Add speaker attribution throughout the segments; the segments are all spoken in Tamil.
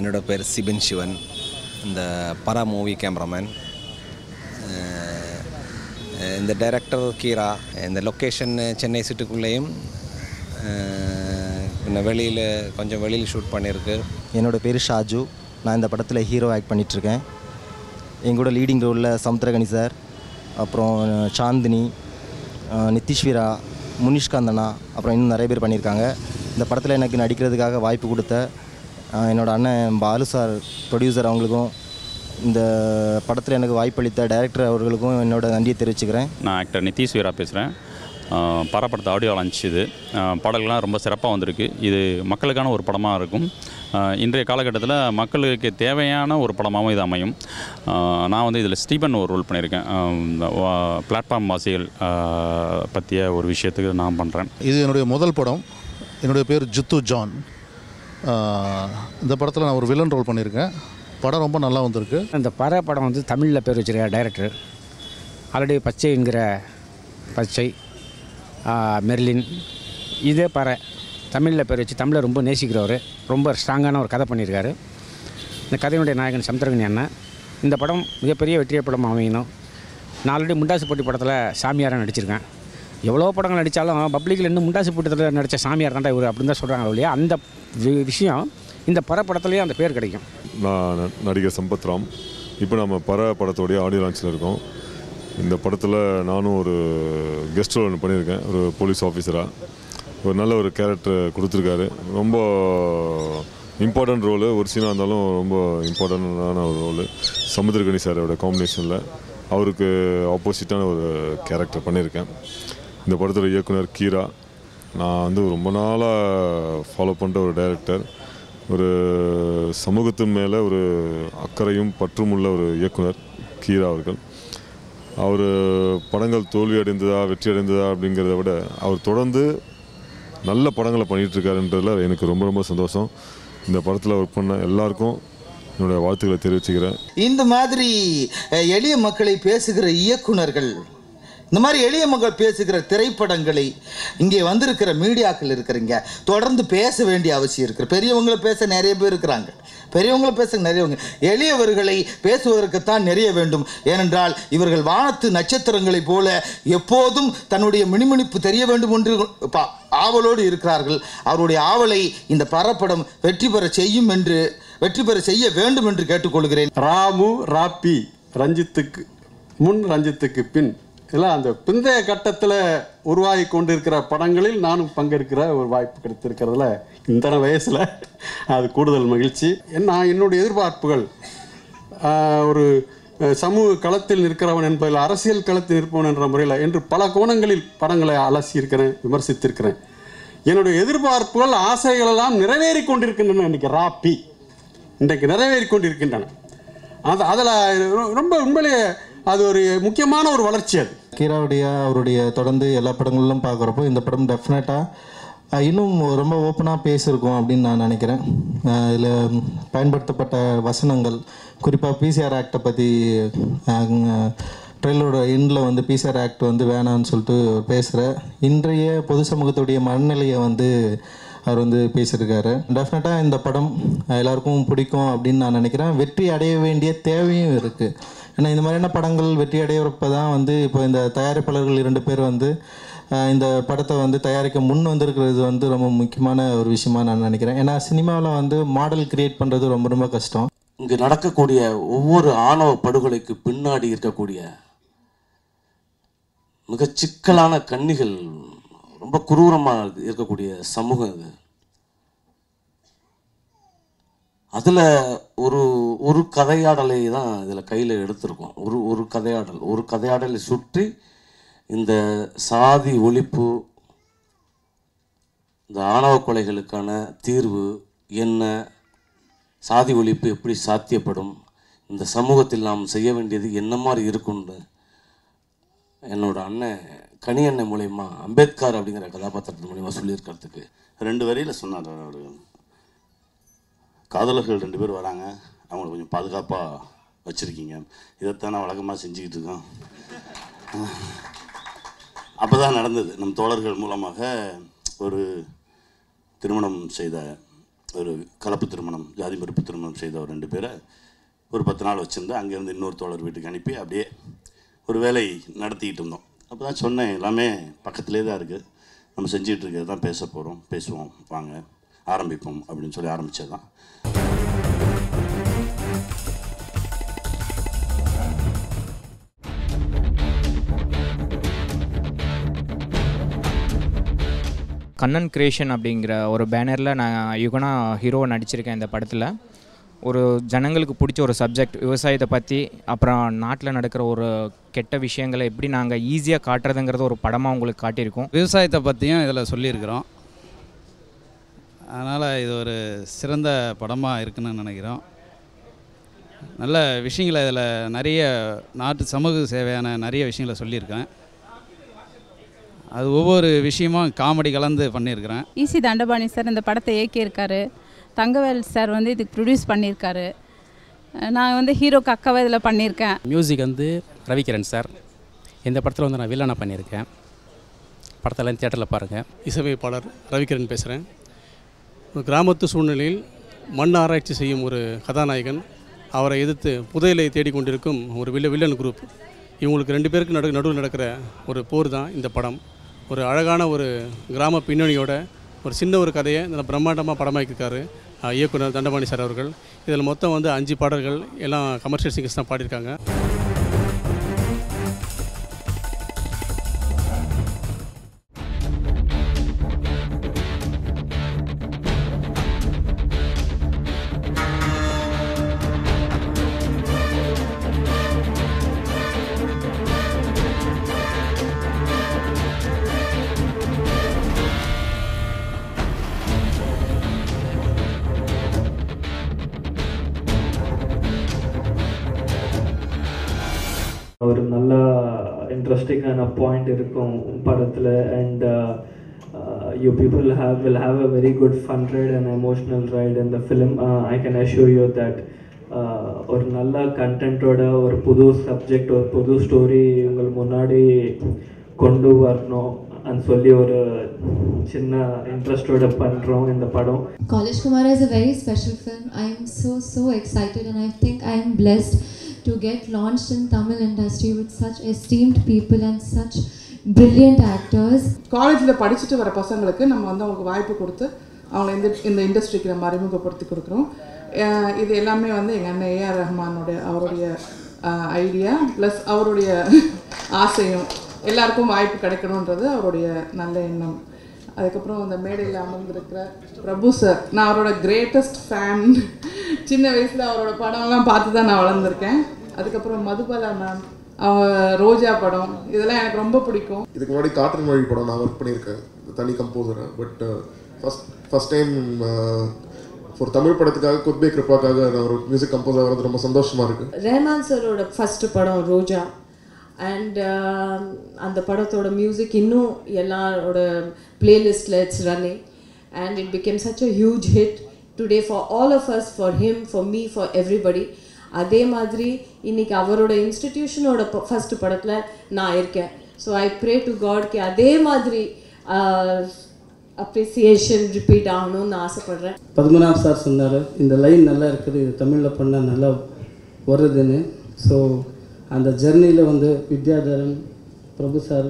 Speaker 1: என்னோட பேர் சிபின் சிவன் இந்த பரா மூவி கேமராமேன் இந்த டைரக்டர் கீரா இந்த லொக்கேஷன் சென்னை சிட்டிக்குள்ளேயும் பின்ன வெளியில் கொஞ்சம் வெளியில் ஷூட் பண்ணியிருக்கு
Speaker 2: என்னோட பேர் ஷாஜு நான் இந்த படத்தில் ஹீரோ ஆக்ட் பண்ணிகிட்ருக்கேன் எங்கூட லீடிங் ரோலில் சமுத்திரகனி சார் அப்புறம் சாந்தினி அஹ், நித்திஷ்வீரா முனிஷ்காந்தனா அப்புறம் இன்னும் நிறைய பேர் பண்ணியிருக்காங்க இந்த படத்தில் எனக்கு நடிக்கிறதுக்காக வாய்ப்பு கொடுத்த அஹ், என்னோட அண்ணன் பாலு சார் ப்ரொடியூசர் அவங்களுக்கும் இந்த படத்தில் எனக்கு வாய்ப்பளித்த டைரக்டர் அவர்களுக்கும் என்னோட நன்றியை தெரிவிச்சுக்கிறேன்
Speaker 3: நான் ஆக்டர் நிதிஷ் வீரா பேசுகிறேன் பரப்படத்து ஆடியோ லான்ச் இது ஆஹ் பாடல்கள்லாம் ரொம்ப சிறப்பாக வந்திருக்கு இது மக்களுக்கான ஒரு படமாக இருக்கும் ஆஹ் இன்றைய காலகட்டத்தில் மக்களுக்கு தேவையான ஒரு படமாகவும் இது அமையும் ஆஹ் நான் வந்து இதில் ஸ்டீபன் ஒரு ரோல் பண்ணியிருக்கேன் பிளாட்ஃபார்ம் வாசிகள் ஆஹ் பற்றிய ஒரு விஷயத்துக்கு நான் பண்ணுறேன்
Speaker 4: இது என்னுடைய முதல் படம் என்னுடைய பேர் ஜித்து ஜான் ஆஹ் இந்த படத்தில் நான் ஒரு வில்லன் ரோல் பண்ணியிருக்கேன் படம் ரொம்ப நல்லா வந்திருக்கு
Speaker 5: இந்த பற படம் வந்து தமிழில் பேர் வச்சிருக்க டைரக்டர் ஆல்ரெடி பச்சை என்கிற பச்சை ஆ, மெர்லின் இதே பறை தமிழில் பேர் வச்சு தமிழை ரொம்ப நேசிக்கிறவர் ரொம்ப ஸ்ட்ராங்கான ஒரு கதை பண்ணியிருக்காரு இந்த கதையினுடைய நாயகன் சமுத்திரகனி அண்ணன் இந்த படம் மிகப்பெரிய வெற்றிய படம் அமையணும் நான் ஆல்ரெடி முண்டாசு போட்டி படத்தில் சாமியாராக நடிச்சிருக்கேன் எவ்வளோ படங்கள் நடித்தாலும் பப்ளிக்கில் இன்னும் முண்டாசு போட்டத்தில் நடித்த சாமியார் தான்டா இவர் அப்படின்னு தான் சொல்கிறாங்க இல்லையா அந்த வி- விஷயம் இந்த பற படத்துலேயே அந்த பேர் கிடைக்கும்
Speaker 6: நான் ந- நடிகர் சம்பத் ராம் இப்போ நம்ம பர படத்தோடைய ஆடியோ லான்ச்சில் இருக்கோம் இந்த படத்தில் நானும் ஒரு கெஸ்ட் ரோல் ஒன்று பண்ணியிருக்கேன் ஒரு போலீஸ் ஆஃபீஸராக ஒரு நல்ல ஒரு கேரக்டர் கொடுத்துருக்காரு ரொம்ப இம்பார்ட்டன்ட் ரோலு ஒரு சீனாக இருந்தாலும் ரொம்ப இம்பார்ட்டண்டான ஒரு ரோலு சமுத்திரகனி சாரோட காம்பினேஷனில் அவருக்கு ஆப்போசிட்டான ஒரு கேரக்டர் பண்ணியிருக்கேன் இந்த படத்தோட இயக்குனர் கீரா நான் வந்து ரொம்ப நாளாக ஃபாலோ பண்ணுற ஒரு டைரக்டர் ஒரு சமூகத்தின் மேலே ஒரு அக்கறையும் பற்றும் உள்ள ஒரு இயக்குனர் கீரா அவர்கள் அவர் படங்கள் தோல்வி அடைந்ததா வெற்றி அடைந்ததா அப்படிங்கிறத விட அவர் தொடர்ந்து நல்ல படங்களை பண்ணிகிட்டு இருக்காருன்றதுல எனக்கு ரொம்ப ரொம்ப சந்தோஷம் இந்த படத்தில் ஒர்க் பண்ண எல்லாருக்கும் என்னுடைய வாழ்த்துக்களை தெரிவிச்சுக்கிறேன்
Speaker 7: இந்த மாதிரி அஹ், எளிய மக்களை பேசுகிற இயக்குனர்கள் இந்த மாதிரி எளிய மக்கள் பேசுகிற திரைப்படங்களை இங்கே வந்திருக்கிற மீடியாக்கள் இருக்கிறீங்க தொடர்ந்து பேச வேண்டிய அவசியம் இருக்குது பெரியவங்களை பேச நிறைய பேர் இருக்கிறாங்க பெரியவங்களை பேச நிறையவங்க எளியவர்களை பேசுவதற்குத்தான் நிறைய வேண்டும் ஏனென்றால் இவர்கள் வானத்து நட்சத்திரங்களைப் போல எப்போதும் தன்னுடைய மினுமினுப்பு தெரிய வேண்டும் என்று பா- ஆவலோடு இருக்கிறார்கள் அவருடைய ஆவலை இந்த பரப்படம் வெற்றி பெற செய்யும் என்று வெற்றி பெற செய்ய வேண்டும் என்று கேட்டுக்கொள்கிறேன்
Speaker 8: ராமு ராப்பி ரஞ்சித்துக்கு முன் ரஞ்சித்துக்கு பின் எல்லாம் அந்த பிந்தைய கட்டத்தில் உருவாகி கொண்டிருக்கிற படங்களில் நானும் பங்கெடுக்கிற ஒரு வாய்ப்பு கிடைத்திருக்கிறதுல இந்த வயசில் அது கூடுதல் மகிழ்ச்சி நான் என்னுடைய எதிர்பார்ப்புகள் ஆஹ், ஒரு அஹ், சமூக களத்தில் நிற்கிறவன் என்பதில் அரசியல் களத்தில் நிற்பவன் என்ற முறையில் என்று பல கோணங்களில் படங்களை அலசியிருக்கிறேன் விமர்சித்திருக்கிறேன் என்னுடைய எதிர்பார்ப்புகள் ஆசைகள் எல்லாம் நிறைவேறி கொண்டிருக்கின்றன இன்னைக்கு ராப்பி இன்றைக்கு நிறைவேறி கொண்டிருக்கின்றன அது அதில் ரொம்ப உண்மையிலேயே அது ஒரு முக்கியமான ஒரு வளர்ச்சி அது
Speaker 2: கீராவுடைய அவருடைய தொடர்ந்து எல்லா படங்களிலும் பார்க்குறப்போ இந்த படம் டெஃபினட்டாக இன்னும் ரொம்ப ஓப்பனாக பேசியிருக்கோம் அப்படின்னு நான் நினைக்கிறேன் இதில் பயன்படுத்தப்பட்ட வசனங்கள் குறிப்பாக பிசிஆர் ஆக்டை பற்றி ட்ரெயிலரோட எண்டில் வந்து பிசிஆர் ஆக்ட் வந்து வேணான்னு சொல்லிட்டு பேசுகிற இன்றைய பொது சமூகத்துடைய மனநிலையை வந்து அவர் வந்து பேசியிருக்காரு டெஃபினட்டாக இந்த படம் எல்லாருக்கும் பிடிக்கும் அப்படின்னு நான் நினைக்கிறேன் வெற்றி அடைய வேண்டிய தேவையும் இருக்குது ஏன்னா இந்த மாதிரியான படங்கள் வெற்றி அடையிறப்ப தான் வந்து இப்போ இந்த தயாரிப்பாளர்கள் இரண்டு பேர் வந்து அஹ், இந்த படத்தை வந்து தயாரிக்க முன் வந்திருக்கிறது வந்து ரொம்ப முக்கியமான ஒரு விஷயமா நான் நினைக்கிறேன் ஏன்னா சினிமாவில் வந்து மாடல் கிரியேட் பண்ணுறது ரொம்ப ரொம்ப கஷ்டம்
Speaker 9: இங்கு நடக்கக்கூடிய ஒவ்வொரு ஆணவ படுகொலைக்கு பின்னாடி இருக்கக்கூடிய மிக சிக்கலான கன்னிகள் ரொம்ப குரூரமாக இருக்கக்கூடிய சமூகம் இது அதில் ஒரு ஒரு கதையாடலை தான் இதில் கையில் எடுத்திருக்கோம் ஒரு ஒரு கதையாடல் ஒரு கதையாடலை சுற்றி இந்த சாதி ஒழிப்பு இந்த ஆணவ கொலைகளுக்கான தீர்வு என்ன சாதி ஒழிப்பு எப்படி சாத்தியப்படும் இந்த சமூகத்தில் நாம் செய்ய வேண்டியது என்ன மாதிரி இருக்கும்னு என்னோட அண்ணன் கனி அண்ணன் மூலயமா அம்பேத்கர் அப்படிங்கிற கதாபாத்திரத்தின் மூலயமா சொல்லியிருக்கிறதுக்கு
Speaker 10: ரெண்டு வரியில் சொன்னார் அவர் காதலர்கள் ரெண்டு பேர் வராங்க அவங்கள கொஞ்சம் பாதுகாப்பாக வச்சுருக்கீங்க இதைத்தான் நான் வழக்கமாக செஞ்சுக்கிட்டு இருக்கோம் அப்போ தான் நடந்தது நம் தோழர்கள் மூலமாக ஒரு திருமணம் செய்த ஒரு கலப்பு திருமணம் ஜாதி மறுப்பு திருமணம் செய்த ஒரு ரெண்டு பேரை ஒரு பத்து நாள் வச்சுருந்து அங்கேருந்து இன்னொரு தோழர் வீட்டுக்கு அனுப்பி அப்படியே ஒரு வேலை நடத்திக்கிட்டு இருந்தோம் அப்போ தான் சொன்னேன் எல்லாமே பக்கத்துலேயே தான் இருக்குது நம்ம செஞ்சுட்டு இருக்கிறது தான் பேச போகிறோம் பேசுவோம் வாங்க ஆரம்பிப்போம் அப்படின்னு சொல்லி ஆரம்பித்தது தான்
Speaker 11: கண்ணன் கிரியேஷன் அப்படிங்கிற ஒரு பேனரில் நான் யுகனா ஹீரோவை நடிச்சிருக்கேன் இந்த படத்தில் ஒரு ஜனங்களுக்கு பிடிச்ச ஒரு சப்ஜெக்ட் விவசாயத்தை பற்றி அப்புறம் நாட்டில் நடக்கிற ஒரு கெட்ட விஷயங்களை எப்படி நாங்கள் ஈஸியாக காட்டுறதுங்கிறத ஒரு படமாக உங்களுக்கு காட்டியிருக்கோம்
Speaker 12: விவசாயத்தை பற்றியும் இதில் சொல்லியிருக்கிறோம் அதனால் இது ஒரு சிறந்த படமாக இருக்குன்னு நினைக்கிறோம் நல்ல விஷயங்களை இதில் நிறைய நாட்டு சமூக சேவையான நிறைய விஷயங்களை சொல்லியிருக்கேன் அது ஒவ்வொரு விஷயமும் காமெடி கலந்து பண்ணியிருக்கிறேன்
Speaker 13: ஈசி தண்டபாணி சார் இந்த படத்தை இயக்கியிருக்காரு தங்கவேல் சார் வந்து இதுக்கு ப்ரொடியூஸ் பண்ணியிருக்காரு நான் வந்து ஹீரோக்கு அக்காவை இதில் பண்ணியிருக்கேன்
Speaker 14: மியூசிக் வந்து ரவிகிரண் சார் இந்த படத்தில் வந்து நான் வில்லனாக பண்ணியிருக்கேன் படத்தெல்லாம் தியேட்டரில் பாருங்கள்
Speaker 15: இசையமைப்பாளர் ரவிகிரண் பேசுகிறேன் ஒரு கிராமத்து சூழ்நிலையில் மண் ஆராய்ச்சி செய்யும் ஒரு கதாநாயகன் அவரை எதிர்த்து புதையலை தேடிக்கொண்டிருக்கும் ஒரு வில்ல வில்லன் குரூப் இவங்களுக்கு ரெண்டு பேருக்கு நடு நடுவில் நடக்கிற ஒரு போர் தான் இந்த படம் ஒரு அழகான ஒரு கிராம பின்னணியோட ஒரு சின்ன ஒரு கதையை இந்த பிரம்மாண்டமாக படமாக்கியிருக்காரு அஹ், இயக்குனர் தண்டபாணி சார் அவர்கள் இதில் மொத்தம் வந்து அஞ்சு பாடல்கள் எல்லாம் கமர்ஷியல் சிங்கர்ஸ் தான் பாடியிருக்காங்க
Speaker 16: ஒரு நல்ல இன்ட்ரெஸ்டிங்கான பாயிண்ட் இருக்கும் படத்தில் and you people have will have a very good fun right and emotional right இந்த film I can assure you that ஒரு நல்ல கண்டென்ட்டோட ஒரு புது சப்ஜெக்ட் ஒரு புது ஸ்டோரி உங்கள் முன்னாடி கொண்டு வரணும் and சொல்லி ஒரு சின்ன இன்ட்ரெஸ்டோட பண்ணுறோம் இந்த படம்
Speaker 17: College Kumara is a very special film. I am so so excited and I think I am blessed to get launched in Tamil industry with such esteemed people and such brilliant actors.
Speaker 18: காலேஜில் படிச்சுட்டு வர பசங்களுக்கு நம்ம வந்து அவங்களுக்கு வாய்ப்பு கொடுத்து அவங்கள இந்த இந்த இண்டஸ்ட்ரிக்கு நம்ம அறிமுகப்படுத்தி கொடுக்குறோம் அஹ் இது எல்லாமே வந்து எங்கள் அண்ணன் ஏஆர் ரஹ்மானுடைய அவருடைய ஐடியா ப்ளஸ் அவருடைய ஆசையும் எல்லாருக்கும் வாய்ப்பு கிடைக்கணுன்றது அவருடைய நல்ல எண்ணம் அதுக்கப்புறம் அந்த மேடையில் அமர்ந்திருக்கிற பிரபு சார் நான் அவரோட கிரேட்டஸ்ட் ஃபேன் சின்ன வயசில் அவரோட படம்லாம் பார்த்து தான் நான் வளர்ந்துருக்கேன் அதுக்கப்புறம் மதுபாலா மேம் அவ ரோஜா படம் இதெல்லாம் எனக்கு ரொம்ப பிடிக்கும்
Speaker 19: இதுக்கு முன்னாடி காற்றின் மொழி படம் நான் ஒர்க் பண்ணியிருக்கேன் தனி கம்போசராக பட் ஃபஸ்ட் ஃபஸ்ட் டைம் ஒரு தமிழ் படத்துக்காக குத்பே கிருப்பாக்காக நான் ஒரு மியூசிக் கம்போஸ் ஆகிறது ரொம்ப சந்தோஷமாக இருக்குது
Speaker 20: ரஹ்மான் சாரோட ஃபஸ்ட்டு படம் ரோஜா அண்ட் அந்த படத்தோட மியூசிக் இன்னும் எல்லாரோட பிளேலிஸ்டில் it's running and it became such a huge hit today for all of us for him for me for everybody அதே மாதிரி இன்னைக்கு அவரோட இன்ஸ்டிடியூஷனோட ஃபஸ்ட்டு படத்தில் நான் இருக்கேன் ஸோ ஐ ப்ரே டு காட்க்கு அதே மாதிரி அப்ரிசியேஷன் ரிப்பீட் ஆகணும்னு நான் ஆசைப்பட்றேன்
Speaker 21: பத்மநாப் சார் சொன்னார் இந்த லைன் நல்லா இருக்குது இது தமிழில் பண்ணால் நல்லா வருதுன்னு ஸோ அந்த ஜெர்னியில் வந்து Vidyadharan Prabhu sir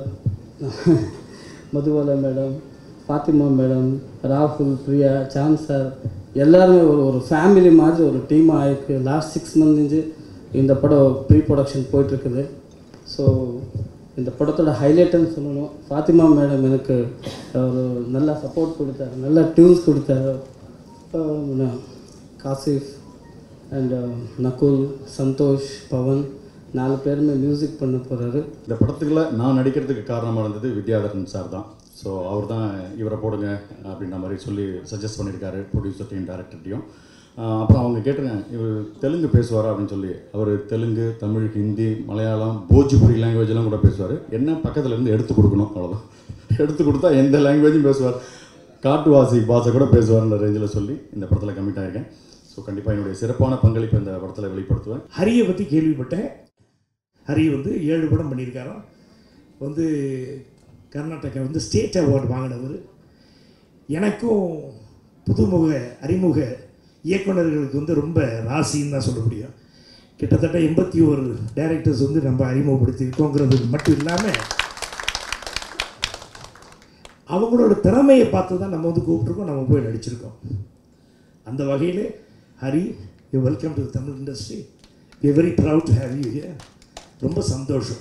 Speaker 21: Madhubala madam Fathima madam ராகுல் பிரியா சாம் சார் எல்லாருமே ஒரு ஒரு ஃபேமிலி மாதிரி ஒரு டீமாக ஆயிருக்கு லாஸ்ட் சிக்ஸ் மந்த்லேருந்து இந்த படம் ப்ரீ ப்ரொடக்ஷன் போயிட்டுருக்குது ஸோ இந்த படத்தோட ஹைலைட்டுன்னு சொல்லணும் ஃபாத்திமா மேடம் எனக்கு ஒரு நல்லா சப்போர்ட் கொடுத்தாரு நல்லா டியூன்ஸ் கொடுத்தாரு அப்புறம் காசிஃப் அண்ட் நகுல் சந்தோஷ் பவன் நாலு பேருமே மியூசிக் பண்ண போகிறாரு
Speaker 22: இந்த படத்துக்குள்ள நான் நடிக்கிறதுக்கு காரணமாக இருந்தது வித்யாதரன் சார் தான் ஸோ அவர் தான் இவரை போடுங்க அப்படின்ற மாதிரி சொல்லி சஜஸ்ட் பண்ணியிருக்காரு ப்ரொடியூசர்ட்டையும் டேரக்டர்ட்டையும் அப்புறம் அவங்க கேட்டிருக்காங்க இவர் தெலுங்கு பேசுவாரா அப்படின்னு சொல்லி அவர் தெலுங்கு தமிழ் ஹிந்தி மலையாளம் போஜ்புரி லாங்குவேஜ்லாம் கூட பேசுவார் என்ன பக்கத்துல இருந்து எடுத்து கொடுக்கணும் அவ்வளோதான் எடுத்து கொடுத்தா எந்த லாங்குவேஜும் பேசுவார் காட்டுவாசி பாஷை கூட பேசுவார்ன்ற ரேஞ்சில் சொல்லி இந்த படத்தில் கமிட் ஆகிருக்கேன் ஸோ கண்டிப்பாக என்னுடைய சிறப்பான பங்களிப்பை இந்த படத்தில் வெளிப்படுத்துவேன்
Speaker 23: ஹரியை பற்றி கேள்விப்பட்டேன் ஹரி வந்து ஏழு படம் பண்ணியிருக்காராம் வந்து கர்நாடகா வந்து ஸ்டேட் அவார்டு வாங்கினவர் எனக்கும் புதுமுக அறிமுக இயக்குனர்களுக்கு வந்து ரொம்ப ராசின்னு தான் சொல்ல முடியும் கிட்டத்தட்ட எண்பத்தி ஒரு டைரக்டர்ஸ் வந்து நம்ம அறிமுகப்படுத்தியிருக்கோங்கிறது மட்டும் இல்லாமல் அவங்களோட திறமையை பார்த்து தான் நம்ம வந்து கூப்பிட்ருக்கோம் நம்ம போய் நடிச்சிருக்கோம் அந்த வகையில் Hari you welcome to Tamil industry we very proud to have you here ரொம்ப சந்தோஷம்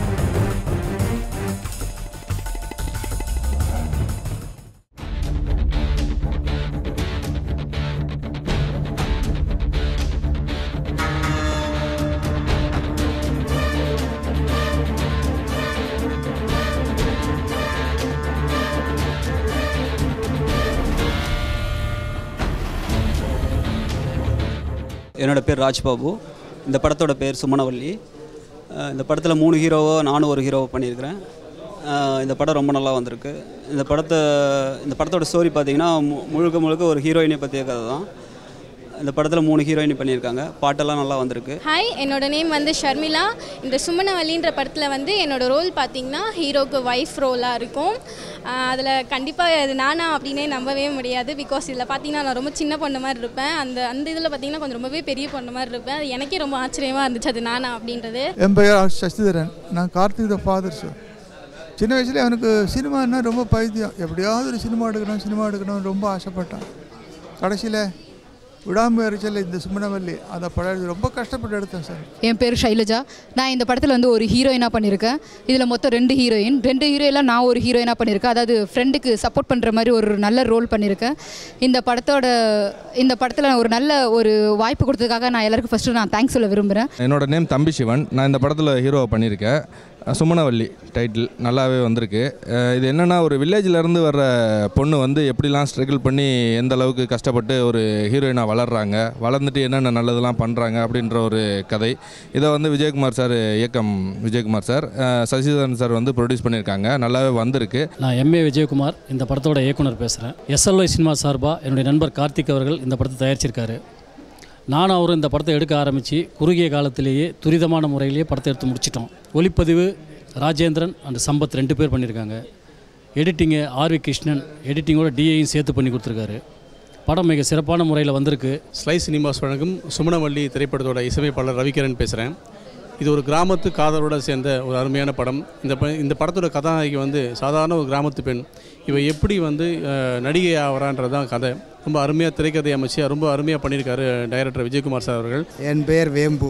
Speaker 1: என்னோட பேர் ராஜ்பாபு இந்த படத்தோட பேர் சுமணவல்லி அஹ் இந்த படத்தில் மூணு ஹீரோவோ நானும் ஒரு ஹீரோவோ பண்ணியிருக்கிறேன் அஹ் இந்த படம் ரொம்ப நல்லா வந்திருக்கு இந்த படத்தை இந்த படத்தோட ஸ்டோரி பார்த்தீங்கன்னா மு- முழுக்க முழுக்க ஒரு ஹீரோயினை பற்றிய கதை தான் இந்த படத்தில் மூணு ஹீரோயினி பண்ணியிருக்காங்க பாட்டெல்லாம் நல்லா வந்திருக்கு
Speaker 3: ஹாய் என்னோட நேம் வந்து ஷர்மிளா இந்த சுமணவல்லின்ற படத்தில் வந்து என்னோட ரோல் பார்த்தீங்கன்னா ஹீரோக்கு ஒய்ஃப் ரோலாக இருக்கும் அதில் கண்டிப்பாக அது நானா அப்படின்னே நம்பவே முடியாது பிகாஸ் இதில் பார்த்தீங்கன்னா நான் ரொம்ப சின்ன பொண்ணு மாதிரி இருப்பேன் அந்த அந்த இதில் பார்த்தீங்கன்னா கொஞ்சம் ரொம்பவே பெரிய பொண்ணு மாதிரி இருப்பேன் அது எனக்கே ரொம்ப ஆச்சரியமாக இருந்துச்சு அது நானா அப்படின்றது
Speaker 4: என் பெயர் சசிதரன் நான் கார்த்திக் த ஃபாதர் சார் சின்ன வயசுல அவனுக்கு சினிமான்னா ரொம்ப பைத்தியம் எப்படியாவது ஒரு சினிமா எடுக்கணும் சினிமா எடுக்கணும்னு ரொம்ப ஆசைப்பட்டான் கடைசியில் விடாமுயற்சியில் இந்த சுமணவல்லி அந்த படம் எடுத்து ரொம்ப கஷ்டப்பட்டு எடுத்தேன் சார்
Speaker 24: என் பேர் ஷைலஜா நான் இந்த படத்தில் வந்து ஒரு ஹீரோயினாக பண்ணியிருக்கேன் இதில் மொத்தம் ரெண்டு ஹீரோயின் ரெண்டு ஹீரோயினில் நான் ஒரு ஹீரோயினாக பண்ணியிருக்கேன் அதாவது ஃப்ரெண்டுக்கு சப்போர்ட் பண்ணுற மாதிரி ஒரு நல்ல ரோல் பண்ணியிருக்கேன் இந்த படத்தோட இந்த படத்தில் ஒரு நல்ல ஒரு வாய்ப்பு கொடுத்ததுக்காக நான் எல்லாருக்கும் ஃபஸ்ட்டு நான் தேங்க்ஸ் சொல்ல விரும்புகிறேன்
Speaker 25: என்னோட நேம் தம்பி சிவன் நான் இந்த படத்தில் ஹீரோவை பண்ணியிருக்கேன் அஹ் சுமணவல்லி டைட்டில் நல்லாவே வந்திருக்கு அஹ் இது என்னென்னா ஒரு வில்லேஜ்லேருந்து வர்ற பொண்ணு வந்து எப்படிலாம் ஸ்ட்ரகிள் பண்ணி எந்த அளவுக்கு கஷ்டப்பட்டு ஒரு ஹீரோயினாக வளர்கிறாங்க வளர்ந்துட்டு என்னென்ன நல்லதெல்லாம் பண்ணுறாங்க அப்படின்ற ஒரு கதை இதை வந்து விஜயகுமார் சார் இயக்கம் விஜயகுமார் சார் அஹ் சசிதரன் சார் வந்து ப்ரொடியூஸ் பண்ணியிருக்காங்க நல்லாவே வந்திருக்கு
Speaker 26: நான் எம்ஏ விஜயகுமார் இந்த படத்தோட இயக்குனர் பேசுகிறேன் எஸ்எல்ஒய் சினிமா சார்பாக என்னுடைய நண்பர் கார்த்திக் அவர்கள் இந்த படத்தை தயாரிச்சிருக்காரு நானும் அவரும் இந்த படத்தை எடுக்க ஆரம்பித்து குறுகிய காலத்திலேயே துரிதமான முறையிலேயே படத்தை எடுத்து முடிச்சிட்டோம் ஒளிப்பதிவு ராஜேந்திரன் அண்ட் சம்பத் ரெண்டு பேர் பண்ணியிருக்காங்க எடிட்டிங்கு ஆர்வி கிருஷ்ணன் எடிட்டிங்கோட டிஏயும் சேர்த்து பண்ணி கொடுத்துருக்காரு படம் மிக சிறப்பான முறையில் வந்திருக்கு
Speaker 15: ஸ்லைஸ் சினிமாஸ் வழங்கும் சுமணவல்லி திரைப்படத்தோட இசையமைப்பாளர் ரவிகரன் பேசுகிறேன் இது ஒரு கிராமத்து காதலோட சேர்ந்த ஒரு அருமையான படம் இந்த ப இந்த படத்தோட கதாநாயகி வந்து சாதாரண ஒரு கிராமத்து பெண் இவ எப்படி வந்து அஹ், நடிகை ஆகிறான்றது தான் கதை ரொம்ப அருமையாக திரைக்கதை அமைச்சு ரொம்ப அருமையாக பண்ணியிருக்காரு டைரக்டர் விஜயகுமார் சார் அவர்கள்
Speaker 27: என் பெயர் வேம்பு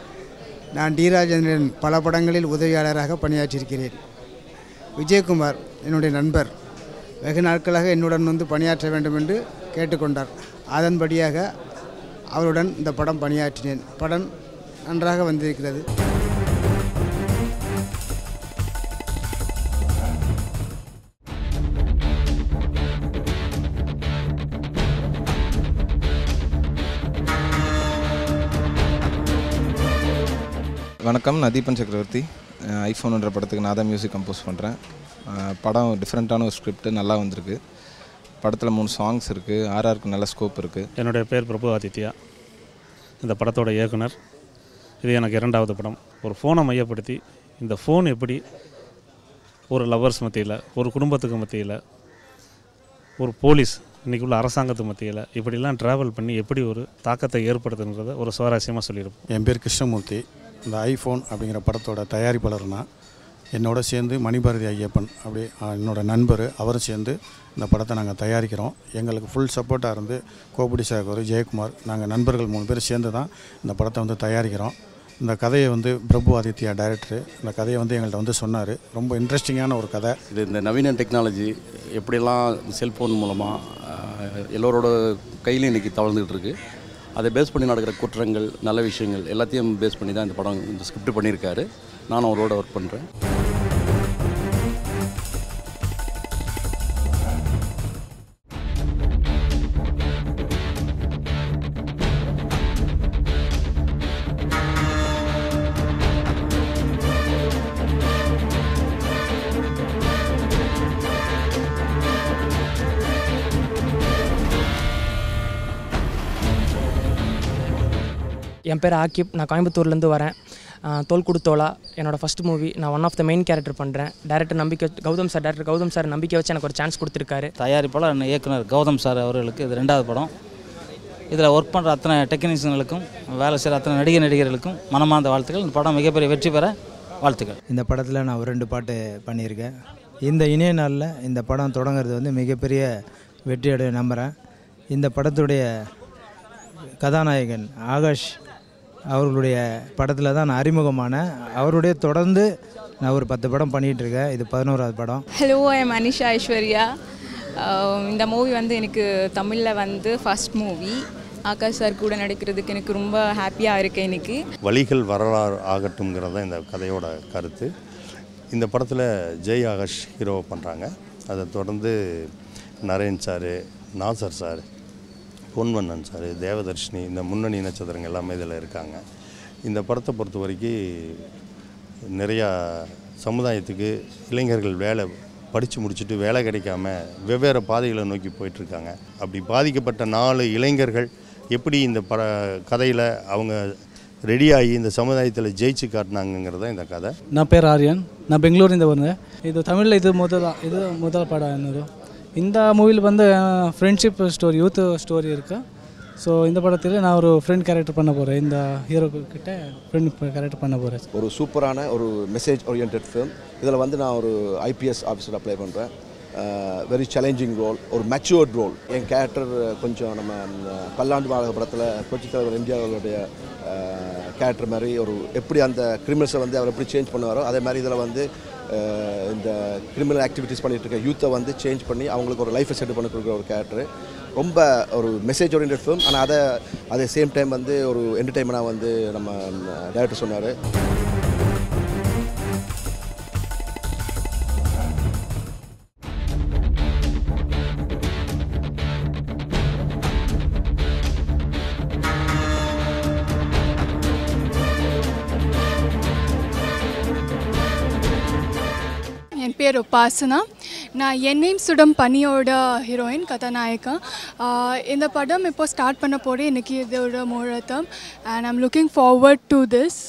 Speaker 27: நான் டி ராஜேந்திரன் பல படங்களில் உதவியாளராக பணியாற்றியிருக்கிறேன் விஜயகுமார் என்னுடைய நண்பர் வெகு நாட்களாக என்னுடன் வந்து பணியாற்ற வேண்டும் என்று கேட்டுக்கொண்டார் அதன்படியாக அவருடன் இந்த படம் பணியாற்றினேன் படம் நன்றாக வந்திருக்கிறது
Speaker 28: வணக்கம் நான் தீபன் சக்கரவர்த்தி அஹ் ஐஃபோனுன்ற படத்துக்கு நான் தான் மியூசிக் கம்போஸ் பண்ணுறேன் படம் டிஃப்ரெண்ட்டான ஒரு ஸ்கிரிப்ட் நல்லா வந்திருக்கு படத்தில் மூணு சாங்ஸ் இருக்குது ஆர்ஆருக்கு நல்ல ஸ்கோப் இருக்குது
Speaker 29: என்னுடைய பேர் பிரபு ஆதித்யா இந்த படத்தோட இயக்குனர் இது எனக்கு இரண்டாவது படம் ஒரு ஃபோனை மையப்படுத்தி இந்த ஃபோன் எப்படி ஒரு லவர்ஸ் மத்தியில் ஒரு குடும்பத்துக்கு மத்தியில் ஒரு போலீஸ் இன்றைக்கி உள்ள அரசாங்கத்து மத்தியில் இப்படிலாம் ட்ராவல் பண்ணி எப்படி ஒரு தாக்கத்தை ஏற்படுத்துன்றதை ஒரு சுவாரஸ்யமாக சொல்லியிருப்போம்
Speaker 30: என் பேர் கிருஷ்ணமூர்த்தி இந்த ஐஃபோன் அப்படிங்கிற படத்தோட தயாரிப்பாளர்னா என்னோட சேர்ந்து மணிபாரதி ஐயப்பன் அப்படி அஹ், என்னோட நண்பர் அவரும் சேர்ந்து இந்த படத்தை நாங்கள் தயாரிக்கிறோம் எங்களுக்கு ஃபுல் சப்போர்ட்டாக இருந்து கோபுடி சாகர் ஜெயக்குமார் நாங்கள் நண்பர்கள் மூணு பேர் சேர்ந்து தான் இந்த படத்தை வந்து தயாரிக்கிறோம் இந்த கதையை வந்து பிரபு ஆதித்யா டைரக்டர் இந்த கதையை வந்து எங்கள்கிட்ட வந்து சொன்னார் ரொம்ப இன்ட்ரெஸ்டிங்கான ஒரு கதை
Speaker 31: இது இந்த நவீன டெக்னாலஜி எப்படியெல்லாம் செல்ஃபோன் மூலமாக எல்லோரோட கையிலையும் இன்றைக்கி தவழ்ந்துகிட்டு இருக்கு அதை பேஸ் பண்ணி நடக்கிற குற்றங்கள் நல்ல விஷயங்கள் எல்லாத்தையும் பேஸ் பண்ணி தான் இந்த படம் இந்த ஸ்கிரிப்ட் பண்ணியிருக்காரு நானும் அவரோட ஒர்க் பண்ணுறேன்
Speaker 32: என் பேர் ஆக்கிப் நான் கோயம்புத்தூர்லேருந்து வரேன்
Speaker 2: தோல் கொடுத்தோலா என்னோடய ஃபஸ்ட் மூவி நான் one of the main character பண்ணுறேன் டேரக்டர் நம்பிக்கை Gautham sir director Gautham sir நம்பிக்கை வச்சு எனக்கு ஒரு சான்ஸ் கொடுத்துருக்காரு
Speaker 5: தயாரிப்பாளர் இயக்குனர் கௌதம் சார் அவர்களுக்கு இது ரெண்டாவது படம் இதில் ஒர்க் பண்ணுற அத்தனை டெக்னீஷியன்களுக்கும் வேலை செய்கிற அத்தனை நடிகர் நடிகர்களுக்கும் மனமார்ந்த வாழ்த்துக்கள் இந்த படம் மிகப்பெரிய வெற்றி பெற வாழ்த்துக்கள்
Speaker 27: இந்த படத்தில் நான் ஒரு ரெண்டு பாட்டு பண்ணியிருக்கேன் இந்த இணைய நாளில் இந்த படம் தொடங்குறது வந்து மிகப்பெரிய வெற்றியடைய நம்புகிறேன் இந்த படத்துடைய கதாநாயகன் ஆகாஷ் அவர்களுடைய படத்தில் தான் நான் அறிமுகமானேன் அவருடைய தொடர்ந்து நான் ஒரு பத்து படம் பண்ணிகிட்டு இருக்கேன் இது பதினோராவது படம்
Speaker 6: ஹலோ ஐம் அனிஷா ஐஸ்வர்யா அஹ் இந்த மூவி வந்து எனக்கு தமிழில் வந்து ஃபர்ஸ்ட் மூவி ஆகாஷ் சார் கூட நடிக்கிறதுக்கு எனக்கு ரொம்ப ஹாப்பியாக இருக்கேன் இன்னைக்கு
Speaker 7: வழிகள் வரலாறு ஆகட்டும்ங்கிறது தான் இந்த கதையோட கருத்து இந்த படத்தில் ஜெய் ஆகாஷ் ஹீரோவை பண்ணுறாங்க அதை தொடர்ந்து Naren sir Nassar sir Ponvannan sir Devadarshini இந்த முன்னணி நட்சத்திரங்கள் எல்லாமே இதில் இருக்காங்க இந்த படத்தை பொறுத்த வரைக்கும் நிறையா சமுதாயத்துக்கு இளைஞர்கள் வேலை படித்து முடிச்சுட்டு வேலை கிடைக்காம வெவ்வேறு பாதைகளை நோக்கி போயிட்டுருக்காங்க அப்படி பாதிக்கப்பட்ட நாலு இளைஞர்கள் எப்படி இந்த பட கதையில் அவங்க ரெடியாகி இந்த சமுதாயத்தில் ஜெயிச்சு காட்டினாங்கங்கிறது தான் இந்த கதை
Speaker 8: నా పేరు ఆర్యన్ నా బెంగళూರಿಂದ ಬಂದೆ ಇದು ತಮಿಳಲ್ಲಿ ಇದು ಮೊದಲ ಇದು ಮೊದಲ ಪಡ ಅನ್ನೋದು இந்த மூவியில் வந்து ஃப்ரெண்ட்ஷிப் ஸ்டோரி யூத் ஸ்டோரி இருக்கு ஸோ இந்த படத்தில் நான் ஒரு ஃப்ரெண்ட் கேரக்டர் பண்ண போகிறேன் இந்த ஹீரோ கிட்ட ஃப்ரெண்ட் கேரக்டர் பண்ண போகிறேன்
Speaker 9: ஒரு சூப்பரான ஒரு மெசேஜ் ஓரியன்ட் ஃபிலிம் இதில் வந்து நான் ஒரு ஐபிஎஸ் ஆஃபீஸர் அப்ளை பண்ணுறேன் வெரி சேலஞ்சிங் ரோல் ஒரு மெச்சுவர்ட் ரோல் என் கேரக்டர் கொஞ்சம் நம்ம ம், பல்லாண்டு வாழ்க படத்தில் புரட்சித் தலைவர் எம்ஜிஆர் அவர்களுடைய கேரக்டர் மாதிரி ஒரு எப்படி அந்த கிரிமினல்ஸை வந்து அவர் எப்படி சேஞ்ச் பண்ணுவாரோ அதே மாதிரி இதில் வந்து அஹ், இந்த கிரிமினல் ஆக்டிவிட்டீஸ் பண்ணிட்டு இருக்க யூத்தை வந்து சேஞ்ச் பண்ணி அவங்களுக்கு ஒரு லைஃப்பை செட்டில் பண்ணி கொடுக்குற ஒரு கேரக்டர் ரொம்ப ஒரு மெசேஜ் ஓரியன்ட் ஃபிலிம் ஆனால் அதை அதே சேம் டைம் வந்து ஒரு என்டர்டைன்மெண்ட்டாக வந்து நம்ம டைரக்டர் சொன்னார்
Speaker 10: என் பேர் உபாசனா நான் என்னையும் சுடம் பனியோட ஹீரோயின் கதாநாயகா ஆஹ் இந்த படம் இப்போ ஸ்டார்ட் பண்ண போகிறேன் இன்றைக்கி இதோட முகூர்த்தம் and I'm looking forward to this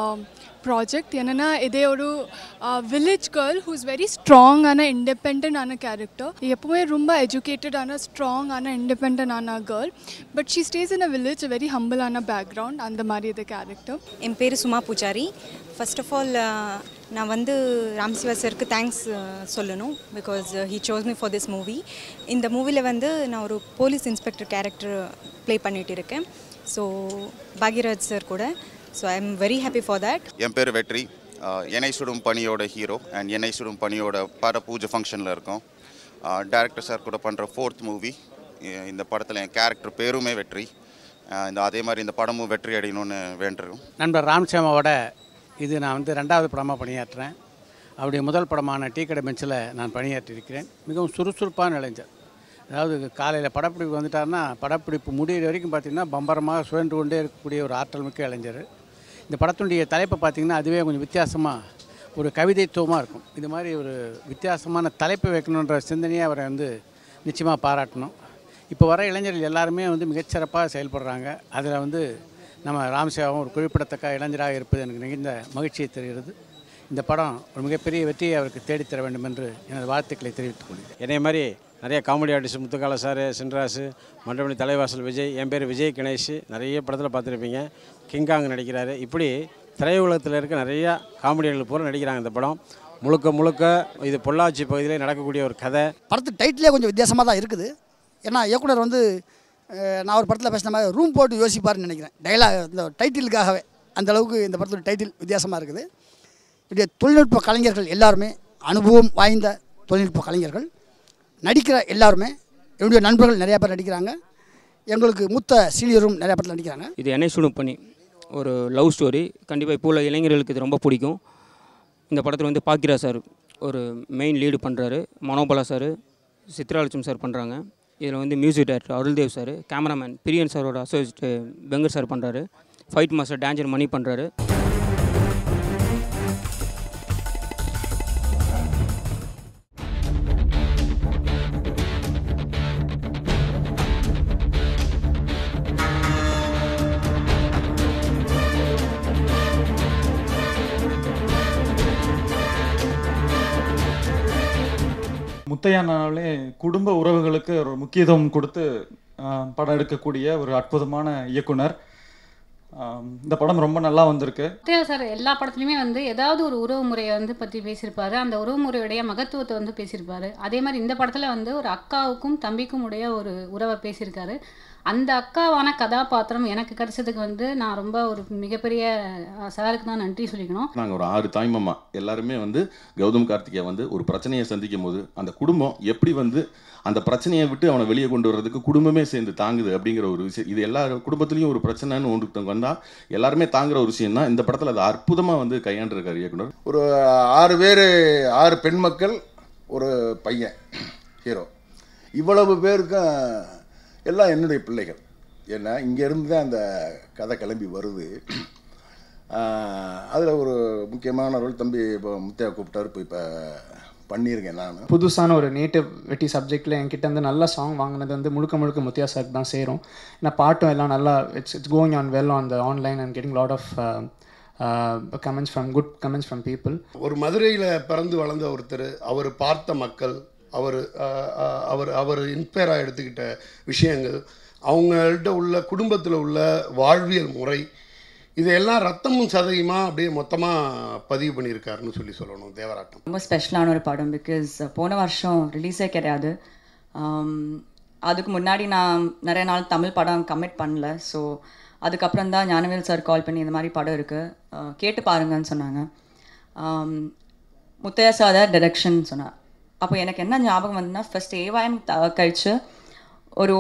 Speaker 10: project என்னென்னா இதே ஒரு வில்லேஜ் கேர்ள் ஹூஸ் வெரி ஸ்ட்ராங்கான இண்டிபெண்டான கேரக்டர் எப்போவுமே ரொம்ப எஜுகேட்டடான ஸ்ட்ராங்கான இண்டிபெண்டான girl but she stays in a village very ஹம்பிளான பேக்ரவுண்ட் அந்த மாதிரி இது கேரக்டர்
Speaker 11: என் பேர் Suma Poojari first of all நான் வந்து ராம்சிவா சருக்கு தேங்க்ஸ் சொல்லணும் because he chose me for this movie இந்த மூவியில் வந்து நான் ஒரு போலீஸ் இன்ஸ்பெக்டர் கேரக்டர் ப்ளே பண்ணிட்டு இருக்கேன் ஸோ பாக்யராஜ் சார் கூட so I am very happy for that
Speaker 12: என் பேர் வெற்றி ஆஹ் என்னை சுடும் பணியோட ஹீரோ அண்ட் என்னை சுடும் பணியோட பட பூஜை ஃபங்க்ஷனில் இருக்கோம் டேரக்டர் சார் கூட பண்ணுற ஃபோர்த் மூவி இந்த படத்தில் என் கேரக்டர் பேருமே வெற்றி ஆஹ் இந்த அதே மாதிரி இந்த படமும் வெற்றி அடையணும்னு வேண்டுறோம்
Speaker 13: நண்பர் ராம்சேமாவோட இது நான் வந்து ரெண்டாவது படமாக பணியாற்றுறேன் அவருடைய முதல் படமான டீ கடை பெஞ்சில் நான் பணியாற்றியிருக்கிறேன் மிகவும் சுறுசுறுப்பான இளைஞர் அதாவது காலையில் படப்பிடிப்பு வந்துட்டாருன்னா படப்பிடிப்பு முடிகிற வரைக்கும் பார்த்திங்கன்னா பம்பரமாக சுழன்று கொண்டே இருக்கக்கூடிய ஒரு ஆற்றல் மிக்க இளைஞர் இந்த படத்தினுடைய தலைப்பை பார்த்திங்கன்னா அதுவே கொஞ்சம் வித்தியாசமாக ஒரு கவிதைத்துவமாக இருக்கும் இது மாதிரி ஒரு வித்தியாசமான தலைப்பு வைக்கணுன்ற சிந்தனையை அவரை வந்து நிச்சயமாக பாராட்டணும் இப்போ வர இளைஞர்கள் எல்லாருமே வந்து மிகச்சிறப்பாக செயல்படுறாங்க அதில் வந்து நம்ம ராம்சேவாவும் ஒரு குறிப்பிடத்தக்க இளைஞராக இருப்பது எனக்கு மிகுந்த மகிழ்ச்சியை தருகிறது இந்த படம் ஒரு மிகப்பெரிய வெற்றியை அவருக்கு தேடித்தர வேண்டும் என்று எனது வாழ்த்துக்களை தெரிவித்துக் கொள்கிறேன்
Speaker 14: என்னைய மாதிரி நிறைய காமெடி ஆர்டிஸ்ட் முத்துக்கால சார் சின்ராசு மண்டபடி தலைவாசல் விஜய் என் பேர் விஜய் கணேஷ் நிறைய படத்தில் பார்த்துருப்பீங்க கிங்காங் நடிக்கிறாரு இப்படி திரையுலகத்தில் இருக்க நிறையா காமெடியர்கள் பூரா நடிக்கிறாங்க இந்த படம் முழுக்க முழுக்க இது பொள்ளாச்சி பகுதியில் நடக்கக்கூடிய ஒரு கதை
Speaker 32: படத்து டைட்டிலே கொஞ்சம் வித்தியாசமாக தான் இருக்குது ஏன்னா இயக்குனர் வந்து அஹ், நான் ஒரு படத்தில் பேசின மாதிரி ரூம் போட்டு யோசிப்பாருன்னு நினைக்கிறேன் டைலாக் இந்த டைட்டிலுக்காகவே அந்த அளவுக்கு இந்த படத்தோட டைட்டில் வித்தியாசமாக இருக்குது இப்படி தொழில்நுட்ப கலைஞர்கள் எல்லாருமே அனுபவம் வாய்ந்த தொழில்நுட்ப கலைஞர்கள் நடிக்கிற எல்லாருமே என்னுடைய நண்பர்கள் நிறையா பேர் நடிக்கிறாங்க எங்களுக்கு மூத்த சீனியரும் நிறையா பேர் நடிக்கிறாங்க
Speaker 33: இது என்னை சுடும் பண்ணி ஒரு லவ் ஸ்டோரி கண்டிப்பாக இப்போ உள்ள இளைஞர்களுக்கு இது ரொம்ப பிடிக்கும் இந்த படத்தில் வந்து பாக்கிரா சார் ஒரு மெயின் லீடு பண்ணுறாரு மனோபலா சார் சித்ராலட்சுமி சார் பண்ணுறாங்க இதில் வந்து music director Aruldev sir cameraman Priyan சாரோட அசோசியேட் பெங்கர் சார் பண்ணுறாரு ஃபைட் மாஸ்டர் டேஞ்சர் மணி பண்ணுறாரு
Speaker 1: முத்தையானாலே குடும்ப உறவுகளுக்கு ஒரு முக்கியத்துவம் கொடுத்து ஆஹ், படம் எடுக்கக்கூடிய ஒரு அற்புதமான இயக்குனர் ஆஹ், இந்த படம் ரொம்ப நல்லா வந்திருக்கு
Speaker 3: முத்தையா சார் எல்லா படத்துலையுமே வந்து ஏதாவது ஒரு உறவு முறையை வந்து பற்றி பேசியிருப்பாரு அந்த உறவு முறையுடைய மகத்துவத்தை வந்து பேசியிருப்பாரு அதே மாதிரி இந்த படத்தில் வந்து ஒரு அக்காவுக்கும் தம்பிக்கும் உடைய ஒரு உறவை பேசியிருக்காரு அந்த அக்காவான கதாபாத்திரம் எனக்கு கிடைச்சதுக்கு வந்து நான் ரொம்ப ஒரு மிகப்பெரிய அஹ், சாருக்கு தான் நன்றி சொல்லிக்கணும்
Speaker 4: நாங்கள் ஒரு ஆறு தாய்மாமா எல்லாருமே வந்து கௌதம் கார்த்திகை வந்து ஒரு பிரச்சனையை சந்திக்கும் போது அந்த குடும்பம் எப்படி வந்து அந்த பிரச்சனையை விட்டு அவனை வெளியே கொண்டு வர்றதுக்கு குடும்பமே சேர்ந்து தாங்குது அப்படிங்கிற ஒரு விஷயம் இது எல்லா குடும்பத்துலேயும் ஒரு பிரச்சனைன்னு ஒன்று வந்தால் எல்லாருமே தாங்குற ஒரு விஷயம் தான் இந்த படத்தில் அது அற்புதமாக வந்து கையாண்டிருக்காரு இயக்குனர்
Speaker 16: ஒரு ஆறு பேர் ஆறு பெண் மக்கள் ஒரு பையன் ஹீரோ இவ்வளவு பேருக்கும் எல்லாம் என்னுடைய பிள்ளைகள் ஏன்னா இங்கேருந்து தான் அந்த கதை கிளம்பி வருது அதில் ஒரு முக்கியமான ரோல் தம்பி இப்போ முத்தையா கூப்பிட்டாரு இப்போ இப்போ பண்ணியிருக்கேன் நான்
Speaker 17: புதுசான ஒரு நேட்டிவ் வெட்டி சப்ஜெக்டில் என்கிட்ட வந்து நல்ல சாங் வாங்கினது வந்து முழுக்க முழுக்க முத்தியா சார் தான் சேரும் ஏன்னா பாட்டும் எல்லாம் நல்லா it's it's going on well on the online and getting lot of comments from good comments from people
Speaker 18: ஒரு மதுரையில் பிறந்து வளர்ந்த ஒருத்தர் அவர் பார்த்த மக்கள் அவர் அவர் அவர் இன்ஸ்பயராக எடுத்துக்கிட்ட விஷயங்கள் அவங்கள்ட்ட உள்ள குடும்பத்தில் உள்ள வாழ்வியல் முறை இதையெல்லாம் ரத்தமும் சதையுமா அப்படியே மொத்தமாக பதிவு பண்ணியிருக்காருன்னு சொல்லி சொல்லணும் தேவராட்டம்
Speaker 19: ரொம்ப ஸ்பெஷலான ஒரு படம் பிகாஸ் போன வருஷம் ரிலீஸே கிடையாது Um, அதுக்கு முன்னாடி நான் நிறைய நாள் தமிழ் படம் கமிட் பண்ணல ஸோ அதுக்கப்புறம் தான் ஞானவேல் சார் கால் பண்ணி இந்த மாதிரி படம் இருக்குது கேட்டு பாருங்கன்னு சொன்னாங்க Um, முத்தையா சார் தான் டைரக்ஷன் சொன்னார் அப்போ எனக்கு என்ன ஞாபகம் வந்துன்னா ஃபர்ஸ்ட் ஏவாயம் கழிச்சு ஒரு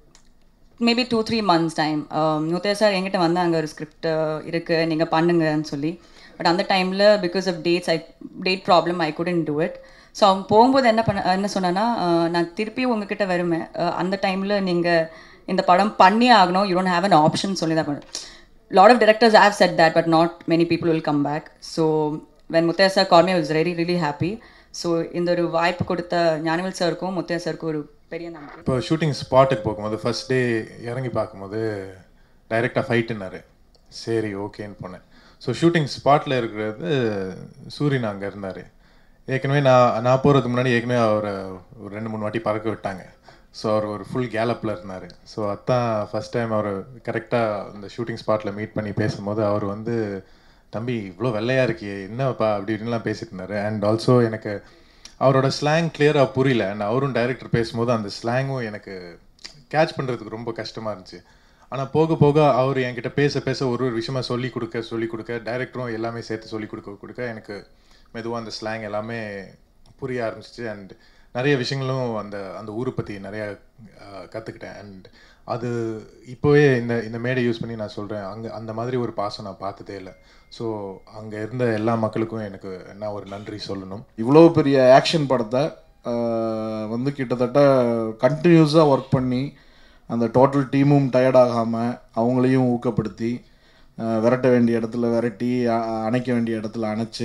Speaker 19: maybe two three months time Muthaiya sir என்கிட்ட வந்தாங்க ஒரு ஸ்கிரிப்ட் இருக்குது நீங்கள் பண்ணுங்கன்னு சொல்லி பட் அந்த டைமில் because of dates I date problem I couldn't do it so அவங்க போகும்போது என்ன பண்ண என்ன சொன்னேன்னா அஹ், நான் திருப்பி உங்ககிட்ட வருவேன் அஹ், அந்த டைமில் நீங்கள் இந்த படம் பண்ணி ஆகணும் you don't have an option சொல்லி தான் பண்ணேன் lot of directors have said that but not many people will come back so when Muthaiya sir called me I was really really happy so இந்த ஒரு வாய்ப்பு கொடுத்த ஞானவேல் சாருக்கும் முத்தையா சாருக்கும் ஒரு பெரிய நன்றி
Speaker 20: இப்போ ஷூட்டிங் ஸ்பாட்டுக்கு போகும்போது ஃபர்ஸ்ட் டே இறங்கி பார்க்கும்போது டைரெக்டாக ஃபைட்டுனாரு சரி ஓகேன்னு போனேன் ஸோ ஷூட்டிங் ஸ்பாட்டில் இருக்கிறது சூரியன் அங்கே இருந்தார் ஏற்கனவே நான் நான் போகிறதுக்கு முன்னாடி ஏற்கனவே அவரை ஒரு ரெண்டு மூணு வாட்டி பறக்க விட்டாங்க ஸோ அவர் ஒரு ஃபுல் கேலப்பில் இருந்தார் ஸோ அதான் ஃபஸ்ட் டைம் அவர் கரெக்டாக இந்த ஷூட்டிங் ஸ்பாட்டில் மீட் பண்ணி பேசும்போது அவர் வந்து தம்பி இவ்வளோ வெள்ளையாக இருக்கியே என்னப்பா அப்படி இப்படின்லாம் பேசிட்டு இருந்தார் அண்ட் ஆல்சோ எனக்கு அவரோட ஸ்லாங் கிளியராக புரியல அண்ட் அவரும் டைரக்டர் பேசும்போது அந்த ஸ்லாங்கும் எனக்கு கேட்ச் பண்ணுறதுக்கு ரொம்ப கஷ்டமாக இருந்துச்சு ஆனால் போக போக அவர் என்கிட்ட பேச பேச ஒரு ஒரு விஷயமா சொல்லி கொடுக்க சொல்லி கொடுக்க டைரக்டரும் எல்லாமே சேர்த்து சொல்லி கொடுக்க கொடுக்க எனக்கு மெதுவாக அந்த ஸ்லாங் எல்லாமே புரிய ஆரம்பிச்சிச்சு அண்ட் நிறைய விஷயங்களும் அந்த அந்த ஊரை பற்றி நிறையா கற்றுக்கிட்டேன் அண்ட் அது இப்போவே இந்த இந்த மேடை யூஸ் பண்ணி நான் சொல்கிறேன் அங்கே அந்த மாதிரி ஒரு பாசம் நான் பார்த்ததே இல்லை ஸோ அங்கே இருந்த எல்லா மக்களுக்கும் எனக்கு நான் ஒரு நன்றி சொல்லணும்
Speaker 21: இவ்வளோ பெரிய ஆக்ஷன் படத்தை ஆஹ், வந்து கிட்டத்தட்ட கண்டினியூஸாக ஒர்க் பண்ணி அந்த டோட்டல் டீமும் டயர்ட் ஆகாமல் அவங்களையும் ஊக்கப்படுத்தி ஆஹ், விரட்ட வேண்டிய இடத்துல விரட்டி அ- அணைக்க வேண்டிய இடத்துல அணைச்சு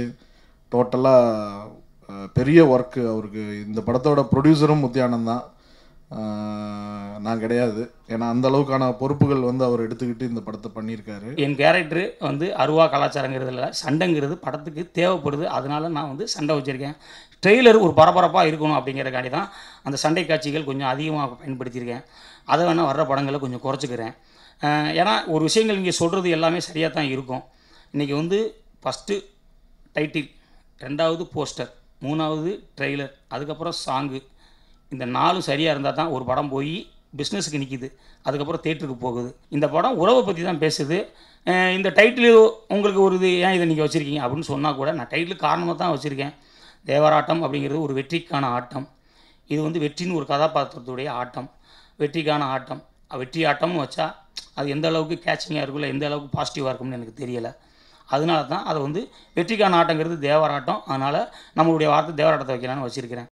Speaker 21: டோட்டலாக பெரிய ஒர்க்கு அவருக்கு இந்த படத்தோட ப்ரொடியூசரும் முத்தியானந்த் தான் ஆஹ், நான் கிடையாது ஏன்னா அந்த அளவுக்கான பொறுப்புகள் வந்து அவர் எடுத்துக்கிட்டு இந்த படத்தை பண்ணியிருக்காரு
Speaker 22: என் கேரக்டர் வந்து அருவா கலாச்சாரங்கிறது இல்லை சண்டைங்கிறது படத்துக்கு தேவைப்படுது அதனால நான் வந்து சண்டை வச்சுருக்கேன் ட்ரெய்லர் ஒரு பரபரப்பாக இருக்கணும் அப்படிங்கிறக்காண்டி தான் அந்த சண்டை காட்சிகள் கொஞ்சம் அதிகமாக பயன்படுத்தியிருக்கேன் அதை வேணால் வர்ற படங்களை கொஞ்சம் குறைச்சிக்கிறேன் அஹ் ஏன்னா ஒரு விஷயங்கள் இங்கே சொல்கிறது எல்லாமே சரியாக தான் இருக்கும் இன்றைக்கி வந்து ஃபஸ்ட்டு டைட்டில் ரெண்டாவது போஸ்டர் மூணாவது ட்ரெய்லர் அதுக்கப்புறம் சாங்கு இந்த நாலும் சரியாக இருந்தால் தான் ஒரு படம் போய் பிஸ்னஸுக்கு நிற்கிது அதுக்கப்புறம் தேட்டருக்கு போகுது இந்த படம் உறவை பற்றி தான் பேசுது அஹ் இந்த டைட்டில் உங்களுக்கு ஒரு இது ஏன் இதை நீங்கள் வச்சுருக்கீங்க அப்படின்னு சொன்னால் கூட நான் டைட்டில் காரணமாக தான் வச்சுருக்கேன் தேவராட்டம் அப்படிங்கிறது ஒரு வெற்றிக்கான ஆட்டம் இது வந்து வெற்றின்னு ஒரு கதாபாத்திரத்துடைய ஆட்டம் வெற்றிக்கான ஆட்டம் வெற்றி ஆட்டம்னு வச்சா அது எந்த அளவுக்கு கேட்சிங்காக இருக்குல்ல எந்த அளவுக்கு பாசிட்டிவாக இருக்கும்னு எனக்கு தெரியலை அதனால தான் அதை வந்து வெற்றிக்கான ஆட்டங்கிறது தேவராட்டம் அதனால் நம்மளுடைய வார்த்தை தேவராட்டத்தை வைக்கலான்னு வச்சுருக்கிறேன்